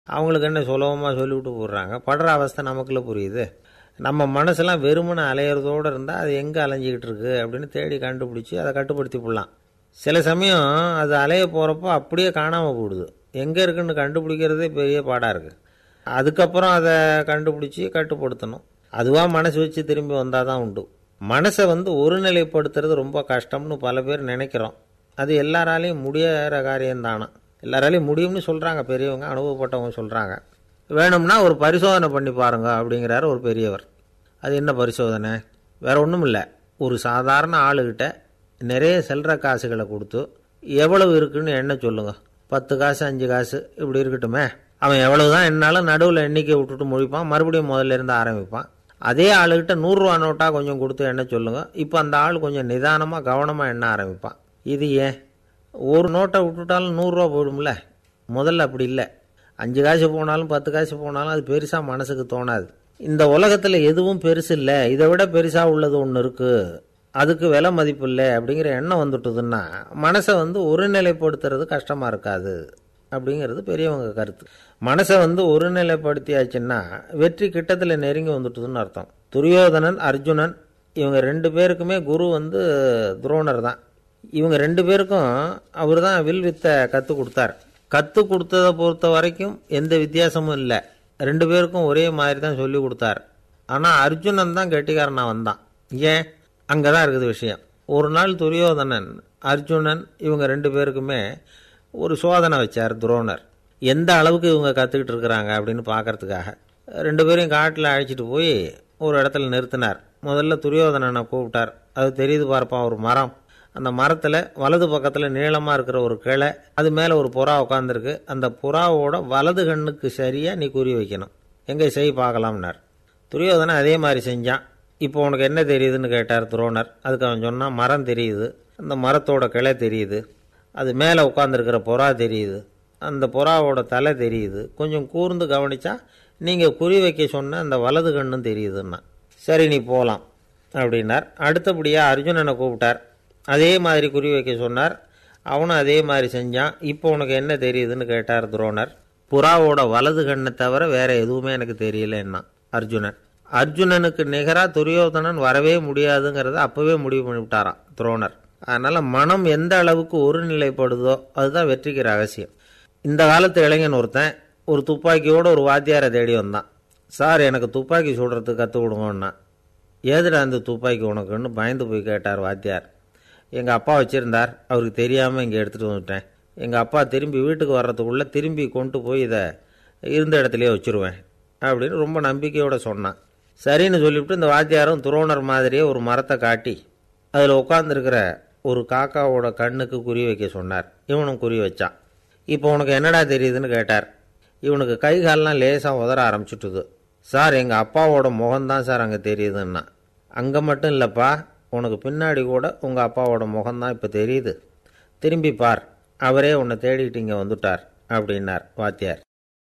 அவங்களுக்கு என்ன சுலபமாக சொல்லிவிட்டு போடுறாங்க படுற அவஸ்தை நமக்குள்ள புரியுது நம்ம மனசெல்லாம் வெறுமனை அலையிறதோடு இருந்தால் அது எங்கே அலைஞ்சிக்கிட்டு இருக்கு அப்படின்னு தேடி கண்டுபிடிச்சி அதை கட்டுப்படுத்தி போடலாம் சில சமயம் அது அலைய போகிறப்போ அப்படியே காணாமல் போயிடுது எங்கே இருக்குன்னு கண்டுபிடிக்கிறதே பெரிய பாடாக இருக்குது அதுக்கப்புறம் அதை கண்டுபிடிச்சி கட்டுப்படுத்தணும் அதுவாக மனசு வச்சு திரும்பி வந்தால் தான் உண்டு மனசை வந்து ஒருநிலைப்படுத்துறது ரொம்ப கஷ்டம்னு பல பேர் நினைக்கிறோம் அது எல்லாராலையும் முடியாத காரியம்தானா எல்லாராலையும் முடியும்னு சொல்கிறாங்க பெரியவங்க அனுபவப்பட்டவங்க சொல்கிறாங்க வேணும்னா ஒரு பரிசோதனை பண்ணி பாருங்க அப்படிங்கிறாரு ஒரு பெரியவர் அது என்ன பரிசோதனை வேற ஒன்றும் இல்லை ஒரு சாதாரண ஆளுகிட்ட நிறைய செல்ற காசுகளை கொடுத்து எவ்வளவு இருக்குன்னு எண்ண சொல்லுங்க பத்து காசு அஞ்சு காசு இப்படி இருக்கட்டுமே அவன் எவ்வளவுதான் என்னாலும் நடுவில் எண்ணிக்கை விட்டுட்டு முழிப்பான் மறுபடியும் முதல்ல இருந்து ஆரம்பிப்பான் அதே ஆளுகிட்ட நூறுரூவா நோட்டாக கொஞ்சம் கொடுத்து எண்ண சொல்லுங்க இப்போ அந்த ஆள் கொஞ்சம் நிதானமாக கவனமாக எண்ண ஆரம்பிப்பான் இது ஏன் ஒரு நோட்டை விட்டுட்டாலும் நூறுரூவா போயிடும்ல முதல்ல அப்படி இல்லை அஞ்சு காசு போனாலும் பத்து காசு போனாலும் அது பெருசாக மனசுக்கு தோணாது இந்த உலகத்தில் எதுவும் பெருசு இல்லை இதை விட பெருசாக உள்ளது ஒன்று இருக்குது அதுக்கு விலை மதிப்பு இல்லை அப்படிங்கிற எண்ணம் வந்துட்டுதுன்னா மனசை வந்து ஒருநிலைப்படுத்துறது கஷ்டமாக இருக்காது அப்படிங்கிறது பெரியவங்க கருத்து மனசை வந்து ஒருநிலைப்படுத்தியாச்சுன்னா வெற்றி கிட்டத்தில் நெருங்கி வந்துட்டுதுன்னு அர்த்தம் துரியோதனன் அர்ஜுனன் இவங்க ரெண்டு பேருக்குமே குரு வந்து துரோணர் தான் இவங்க ரெண்டு பேருக்கும் அவர் தான் வில் வித்தை கற்றுக் கொடுத்தார் கற்றுக் கொடுத்ததை பொறுத்த வரைக்கும் எந்த வித்தியாசமும் இல்லை ரெண்டு பேருக்கும் ஒரே மாதிரி தான் சொல்லி கொடுத்தார் ஆனால் அர்ஜுனன் தான் கெட்டிக்காரனா வந்தான் ஏன் அங்கே தான் இருக்குது விஷயம் ஒரு நாள் துரியோதனன் அர்ஜுனன் இவங்க ரெண்டு பேருக்குமே ஒரு சோதனை வச்சார் துரோணர் எந்த அளவுக்கு இவங்க கற்றுக்கிட்டு இருக்கிறாங்க அப்படின்னு பார்க்கறதுக்காக ரெண்டு பேரையும் காட்டில் அழைச்சிட்டு போய் ஒரு இடத்துல நிறுத்தினார் முதல்ல துரியோதனனை கூப்பிட்டார் அது தெரியுது பார்ப்பா ஒரு மரம் அந்த மரத்தில் வலது பக்கத்தில் நீளமாக இருக்கிற ஒரு கிளை அது மேலே ஒரு புறா உட்காந்துருக்கு அந்த புறாவோட வலது கண்ணுக்கு சரியாக நீ குறி வைக்கணும் எங்கே செய் பார்க்கலாம்னார் துரியோதனன் அதே மாதிரி செஞ்சான் இப்போ உனக்கு என்ன தெரியுதுன்னு கேட்டார் துரோணர் அதுக்கு அவன் சொன்னான் மரம் தெரியுது அந்த மரத்தோட கிளை தெரியுது அது மேலே உட்காந்துருக்கிற புறா தெரியுது அந்த புறாவோட தலை தெரியுது கொஞ்சம் கூர்ந்து கவனிச்சா நீங்கள் குறி வைக்க சொன்ன அந்த வலது கண்ணும் தெரியுதுன்னா சரி நீ போகலாம் அப்படின்னார் அடுத்தபடியாக அர்ஜுனனை கூப்பிட்டார் அதே மாதிரி குறி வைக்க சொன்னார் அவனும் அதே மாதிரி செஞ்சான் இப்போ உனக்கு என்ன தெரியுதுன்னு கேட்டார் துரோணர் புறாவோட வலது கண்ணை தவிர வேற எதுவுமே எனக்கு தெரியலன்னா அர்ஜுனன் அர்ஜுனனுக்கு நிகராக துரியோதனன் வரவே முடியாதுங்கிறத அப்போவே முடிவு பண்ணிவிட்டாராம் துரோணர் அதனால் மனம் எந்த அளவுக்கு ஒருநிலைப்படுதோ அதுதான் வெற்றிக்கு ரகசியம் இந்த காலத்து இளைஞன் ஒருத்தன் ஒரு துப்பாக்கியோட ஒரு வாத்தியாரை தேடி வந்தான் சார் எனக்கு துப்பாக்கி சுடுறதுக்கு கற்றுக் கொடுங்கன்னா ஏதுடா அந்த துப்பாக்கி உனக்குன்னு பயந்து போய் கேட்டார் வாத்தியார் எங்கள் அப்பா வச்சுருந்தார் அவருக்கு தெரியாமல் இங்கே எடுத்துகிட்டு வந்துட்டேன் எங்கள் அப்பா திரும்பி வீட்டுக்கு வர்றதுக்குள்ளே திரும்பி கொண்டு போய் இதை இருந்த இடத்துலையே வச்சுருவேன் அப்படின்னு ரொம்ப நம்பிக்கையோடு சொன்னான் சரின்னு சொல்லிவிட்டு இந்த வாத்தியாரும் துரோணர் மாதிரியே ஒரு மரத்தை காட்டி அதில் உட்காந்துருக்கிற ஒரு காக்காவோட கண்ணுக்கு குறி வைக்க சொன்னார் இவனும் குறி வச்சான் இப்போ உனக்கு என்னடா தெரியுதுன்னு கேட்டார் இவனுக்கு கை கால்லாம் லேசாக உதற ஆரம்பிச்சுட்டுது சார் எங்கள் அப்பாவோட முகம்தான் சார் அங்கே தெரியுதுன்னா அங்கே மட்டும் இல்லைப்பா உனக்கு பின்னாடி கூட உங்கள் அப்பாவோட முகம்தான் இப்போ தெரியுது திரும்பி பார் அவரே உன்னை தேடிட்டு இங்கே வந்துட்டார் அப்படின்னார் வாத்தியார்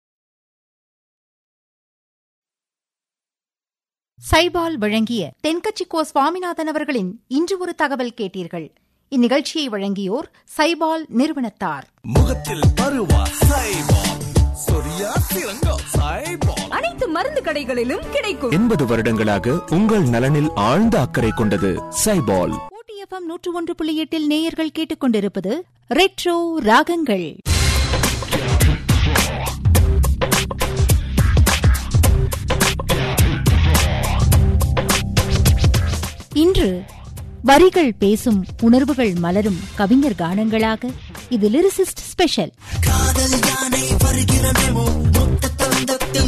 சைபால் வழங்கிய தென்கட்சிக்கோ சுவாமிநாதன் அவர்களின் இன்று ஒரு தகவல் கேட்டீர்கள் இந்நிகழ்ச்சியை வழங்கியோர் சைபால் நிறுவனத்தார் முகத்தில் பருவா சைபால் சொரியா சிறங்கோ சைபால் அனைத்து மருந்து கடைகளிலும் கிடைக்கும் எண்பது வருடங்களாக உங்கள் நலனில் ஆழ்ந்த அக்கறை கொண்டது சைபால் ஓடிஎஃப்எம் நூற்று ஒன்று புள்ளி எட்டில் நேயர்கள் கேட்டுக்கொண்டிருப்பது ரெட்ரோ ராகங்கள் இன்று வரிகள் பேசும் உணர்வுகள் மலரும் கவிஞர் கானங்களாக இது லிரிசிஸ்ட் ஸ்பெஷல் காதல் யானை வருகிற மெமோ மொத்த தந்தத்தில்